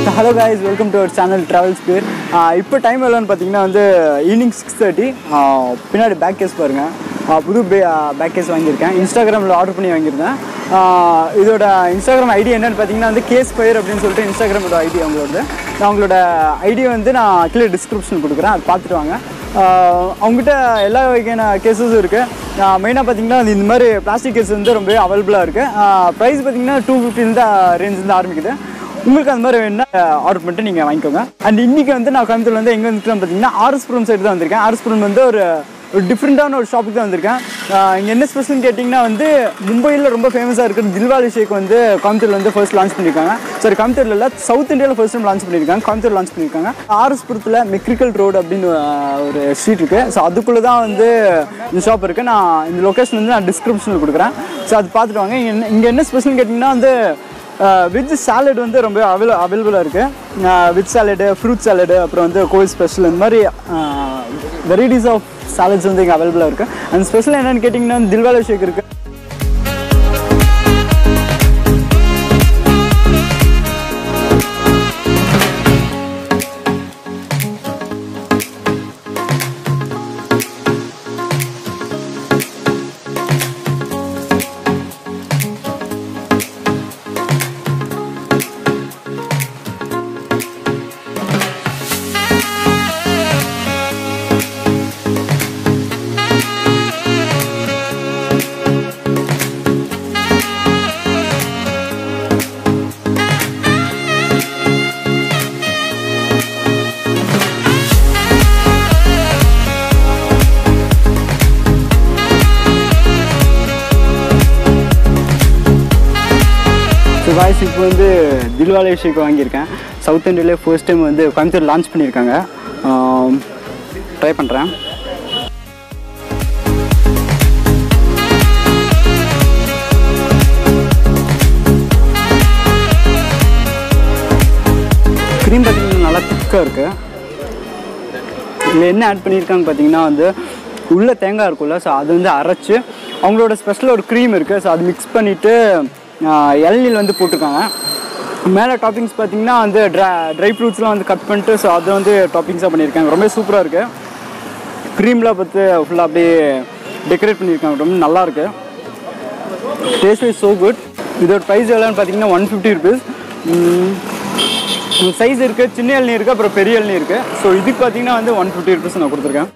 Hello guys welcome to our channel travels பேர் இப்போ time எவ்வளோன்னு பார்த்தீங்கன்னா வந்து ஈவினிங் சிக்ஸ் தேர்ட்டி பின்னாடி பேக் கேஸ் பாருங்கள் ஆஹ் புது பே பேக் கேஸ் வாங்கியிருக்கேன் இன்ஸ்டாகிராமில் ஆர்டர் பண்ணி வாங்கியிருந்தேன் ஆஹ் இதோட இன்ஸ்டாகிராம் ஐடி என்னன்னு பார்த்தீங்கன்னா வந்து கேஸ் ஃபயர் அப்படின்னு சொல்லிட்டு இன்ஸ்டாகிராமோட ஐடி அவங்களோட நான் அவங்களோட ஐடி வந்து நான் கீழே டிஸ்கிரிப்ஷன் கொடுக்குறேன் அது பார்த்துட்டு வாங்க ஆஹ் அவங்ககிட்ட எல்லா வகையான கேஸஸும் இருக்குது மெயினாக பார்த்தீங்கன்னா இந்த மாதிரி பிளாஸ்டிக் கேஸ் வந்து ரொம்பவே அவைலபிளாக இருக்குது ப்ரைஸ் பார்த்தீங்கன்னா டூ ஃபிஃப்டின் தான் ரேஞ்சிலேருந்து ஆரம்பிக்குது உங்களுக்கு அந்த மாதிரி வேணும்னா ஆர்டர் பண்ணிட்டு நீங்கள் வாங்கிக்கோங்க அண்ட் இன்றைக்கி வந்து நான் கோயம்புத்தூர்ல வந்து எங்கே வந்துட்டு பார்த்தீங்கன்னா ஆர்எஸ்புரம் சைடு தான் வந்திருக்கேன் ஆர்எஸ்புரம் வந்து ஒரு ஒரு டிஃப்ரெண்ட்டான ஒரு ஷாப்புக்கு தான் வந்திருக்கேன் இங்கே என்ன ஸ்பெஷல்னு கேட்டிங்கன்னா வந்து மும்பையில் ரொம்ப ஃபேமஸாக இருக்கிற தில்வாலி ஷேக் வந்து கோயம்புத்தூர்ல வந்து ஃபர்ஸ்ட் லான்ச் பண்ணியிருக்காங்க சாரி கோயம்புத்தூர்ல இல்லை சவுத் இந்தியாவில் ஃபர்ஸ்ட் டைம் லான்ச் பண்ணியிருக்காங்க கோயம்புத்தூர் லான்ச் பண்ணியிருக்காங்க ஆர்எஸ்புரத்தில் மெக்ரிக்கல் ரோடு அப்படின்னு அஹ், ஒரு ஸ்ட்ரீட் இருக்குது ஸோ அதுக்குள்ளே தான் வந்து இந்த ஷாப் இருக்குது நான் இந்த லொக்கேஷன் வந்து நான் டிஸ்கிரிப்ஷனில் கொடுக்குறேன் ஸோ அது பார்த்துட்டு வாங்க இங்க என்ன இங்கே என்ன ஸ்பெஷல்னு கேட்டிங்கன்னா வந்து வெஜ் சாலட் வந்து ரொம்ப அவைல அவைலபிளாக இருக்குது வெஜ் சாலடு ஃப்ரூட் சாலடு அப்புறம் வந்து கோவில் ஸ்பெஷல் இந்த மாதிரி வெரைட்டிஸ் ஆஃப் சாலட்ஸ் வந்து இங்கே அவைலபிளாக இருக்குது அந்த ஸ்பெஷல் என்னென்னு கேட்டிங்கன்னா தில்வாலா ஷேக் இருக்குது ஸோ வாய்ஸ் இப்போ வந்து தில்வாலே ஷேக் வாங்கியிருக்கேன் சவுத் இந்தியாவிலே ஃபர்ஸ்ட் டைம் வந்து கோயம்புத்தூர் லான்ச் பண்ணியிருக்காங்க ட்ரை பண்ணுறேன் க்ரீம் பார்த்தீங்கன்னா நல்லா திக்காக இருக்குது இதில் என்ன ஆட் பண்ணியிருக்காங்க பார்த்தீங்கன்னா வந்து உள்ள தேங்காய் இருக்கும்ல ஸோ அது வந்து அரைச்சி அவங்களோட ஸ்பெஷல் ஒரு க்ரீம் இருக்குது ஸோ அது மிக்ஸ் பண்ணிவிட்டு இளநீர் வந்து போட்டிருக்காங்க மேலே டாப்பிங்ஸ் பார்த்தீங்கன்னா வந்து ட்ரை ட்ரை ஃப்ரூட்ஸ்லாம் வந்து கட் பண்ணிட்டு ஸோ அதை வந்து டாப்பிங்ஸாக பண்ணியிருக்காங்க ரொம்ப சூப்பராக இருக்குது க்ரீம்லாம் பார்த்து ஃபுல்லாக அப்படியே டெக்கரேட் பண்ணியிருக்காங்க ரொம்ப நல்லா இருக்கு டேஸ்ட் வைஸ் ஸோ குட் இதோட ப்ரைஸ் எவ்வளோன்னு பார்த்தீங்கன்னா ஒன் ஃபிஃப்டி ருபீஸ் சைஸ் இருக்குது சின்ன இளநீ இருக்குது அப்புறம் பெரிய இளநீ இருக்குது ஸோ இதுக்கு பார்த்தீங்கன்னா வந்து ஒன் ஃபிஃப்டி ருபீஸ் நான் கொடுத்துருக்கேன்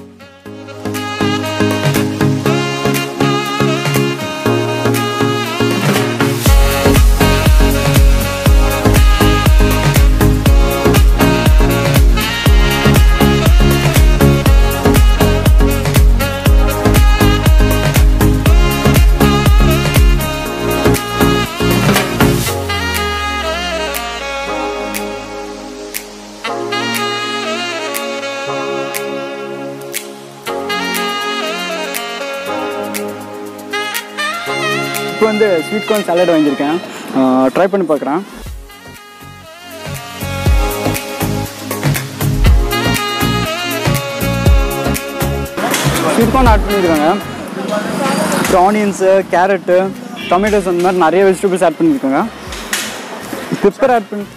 இப்போ வந்து ஸ்வீட் கார்ன் சாலட் வாங்கியிருக்கேன் ட்ரை பண்ணி பார்க்குறேன் ஸ்வீட் கார்ன் ஆட் பண்ணியிருக்காங்க அப்புறம் ஆனியன்ஸு கேரட்டு டொமேட்டோஸ் அந்த மாதிரி நிறைய வெஜிடபிள்ஸ் ஆட் பண்ணியிருக்காங்க பெப்பர் ஆட் பண்ணி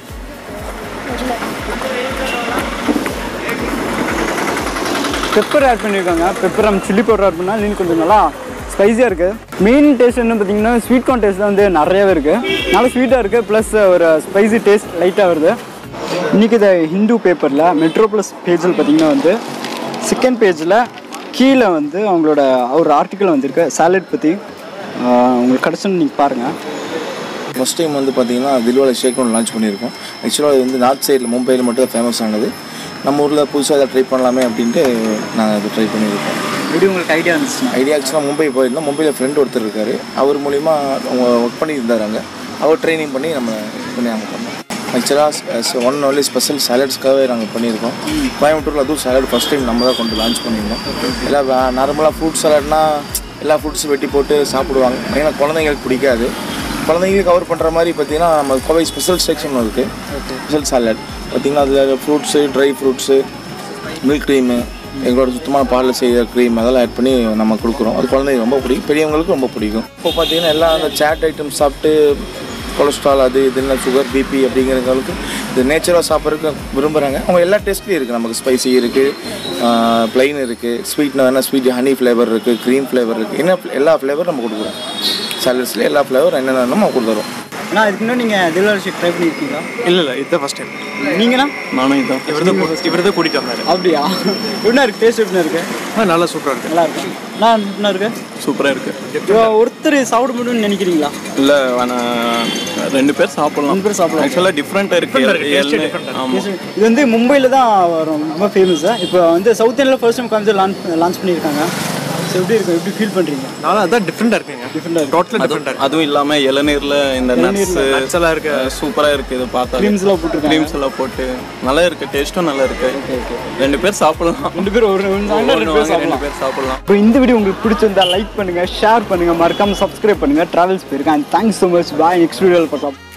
பெப்பர் ஆட் பண்ணியிருக்காங்க பெப்பர் நம்ம சில்லி பவுடர் ஆட் பண்ணால் இன்னும் கொஞ்சம் நல்லா ஸ்பைஸியாக இருக்குது மெயின் டேஸ்ட் என்ன பார்த்தீங்கன்னா ஸ்வீட் கார்ன் டேஸ்ட் வந்து நிறையவே இருக்குது நல்லா ஸ்வீட்டாக இருக்குது ப்ளஸ் ஒரு ஸ்பைசி டேஸ்ட் லைட்டாக வருது இன்றைக்கி இந்த ஹிந்து பேப்பரில் மெட்ரோ ப்ளஸ் பேஜில் பார்த்தீங்கன்னா வந்து செகண்ட் பேஜில் கீழே வந்து அவங்களோட ஒரு ஆர்டிக்கல் வந்திருக்கு சாலட் பற்றி உங்களுக்கு கிடச்சுன்னு நீங்கள் பாருங்கள் ஃபஸ்ட் டைம் வந்து பார்த்தீங்கன்னா தில்வாலை ஷேக் ஒன்று லான்ச் பண்ணியிருக்கோம் ஆக்சுவலாக அது வந்து நார்த் சைடில் மும்பையில் மட்டும் தான் ஃபேமஸ் ஆனது நம்ம ஊரில் புதுசாக அதை ட்ரை பண்ணலாமே அப்படின்ட்டு நாங்கள் அதை ட்ரை பண்ணியிருக்கோம் எப்படி உங்களுக்கு ஐடியா இருந்துச்சுன்னா ஐடியா ஆக்சுவலாக மும்பை போயிருந்தோம் மும்பையில் ஃப்ரெண்ட் ஒருத்தர் இருக்கார் அவர் மூலிமா அவங்க ஒர்க் பண்ணி இருந்தார் அங்கே அவர் ட்ரைனிங் பண்ணி நம்ம இது பண்ணி நாங்கள் பண்ணோம் ஆக்சுவலாக ஒன் ஒன்லி ஸ்பெஷல் சாலட்ஸ்க்காகவே நாங்கள் பண்ணியிருக்கோம் கோயம்புத்தூரில் அதுவும் சாலட் ஃபஸ்ட் டைம் நம்ம தான் கொண்டு லான்ச் பண்ணியிருந்தோம் எல்லாம் நார்மலாக ஃப்ரூட் சாலட்னா எல்லா ஃப்ரூட்ஸும் வெட்டி போட்டு சாப்பிடுவாங்க ஏன்னா குழந்தைங்களுக்கு பிடிக்காது குழந்தைங்களுக்கு கவர் பண்ணுற மாதிரி பார்த்தீங்கன்னா நம்ம கோவை ஸ்பெஷல் செக்ஷன் இருக்குது ஸ்பெஷல் சாலட் பார்த்தீங்கன்னா அதில் fruits dry fruits milk cream எங்களோட சுத்தமான பாலில் செய்த க்ரீம் அதெல்லாம் ஆட் பண்ணி நம்ம கொடுக்குறோம் அது குழந்தைங்க ரொம்ப பிடிக்கும் பெரியவங்களுக்கு ரொம்ப பிடிக்கும் இப்போ பார்த்தீங்கன்னா எல்லாம் அந்த சேட் ஐட்டம் சாப்பிட்டு கொலஸ்ட்ரால் அது இதுன்னு சுகர் பிபி அப்படிங்கிறவங்களுக்கு இது நேச்சுரலாக சாப்பிட்றதுக்கு விரும்புகிறாங்க அவங்க எல்லா டேஸ்ட்லேயும் இருக்குது நமக்கு ஸ்பைசி இருக்குது ப்ளைன் இருக்குது ஸ்வீட்னு வேணால் ஸ்வீட் ஹனி ஃப்ளேவர் இருக்குது க்ரீம் ஃப்ளேவர் இருக்குது என்ன எல்லா ஃப்ளேவர் நம்ம கொடுக்குறோம் சாலட்ஸில் எல்லா ஃப்ளேவர் என்னென்ன வேணுமோ நம்ம கொடுத்துறோம் அண்ணா இதுக்கு முன்னாடி நீங்கள் தில்வாரி ஷேக் ட்ரை பண்ணியிருக்கீங்களா இல்லை இல்லை இதுதான் ஃபஸ்ட் டைம் நீங்கண்ணா நானும் இதான் இவர் தான் இவர் தான் கூட்டிகிட்டு வந்தார் அப்படியா எப்படின்னா இருக்கு டேஸ்ட் எப்படின்னா இருக்கு ஆ நல்லா சூப்பராக இருக்கு நல்லா இருக்கு நான் எப்படின்னா இருக்கு சூப்பராக இருக்கு இப்போ ஒருத்தர் சாப்பிட முடியும்னு நினைக்கிறீங்களா இல்லை வேணாம் ரெண்டு பேர் சாப்பிடலாம் ரெண்டு பேர் சாப்பிடலாம். ஆக்சுவலாக டிஃப்ரெண்ட்டாக இருக்கு ஆமாம் இது வந்து மும்பையில் தான் வரும் ரொம்ப ஃபேமஸ் இப்போ வந்து சவுத் இந்தியாவில் ஃபர்ஸ்ட் டைம் காமிச்சு லான்ச் லான்ச் பண்ணியிருக்காங்க ஸோ எப்படி இருக்கும் எப்படி ஃபீல் பண்ணுறீங்க நானும் அதான் டிஃப்ரெண்ட்டாக இருக்குங்க டிஃப்ரெண்டாக இருக்கு டோட்டலாக டிஃப்ரெண்ட்டாக அதுவும் இல்லாமல் இளநீரில் இந்த நட்ஸ் நட்ஸ் எல்லாம் இருக்கு சூப்பராக இருக்கு இது பார்த்தா க்ரீம்ஸ்லாம் போட்டிருக்காங்க க்ரீம்ஸ் எல்லாம் போட்டு நல்லா இருக்கு டேஸ்ட்டும் நல்லா இருக்கு ரெண்டு பேர் சாப்பிடலாம் ரெண்டு பேரும் ஒரு ஒன்று வாங்கினா ரெண்டு பேர் ஒன்று வாங்கி சாப்பிடலாம் ரெண்டு பேர் சாப்பிடலாம் இப்போ இந்த வீடியோ உங்களுக்கு பிடிச்சிருந்தா லைக் பண்ணுங்க ஷேர் பண்ணுங்க மறக்காம சப்ஸ்கிரைப் பண்ணுங்க டிராவல்ஸ் போயிருக்கேன் and thanks so much bye next வீடியோவில் பார்க்கலாம்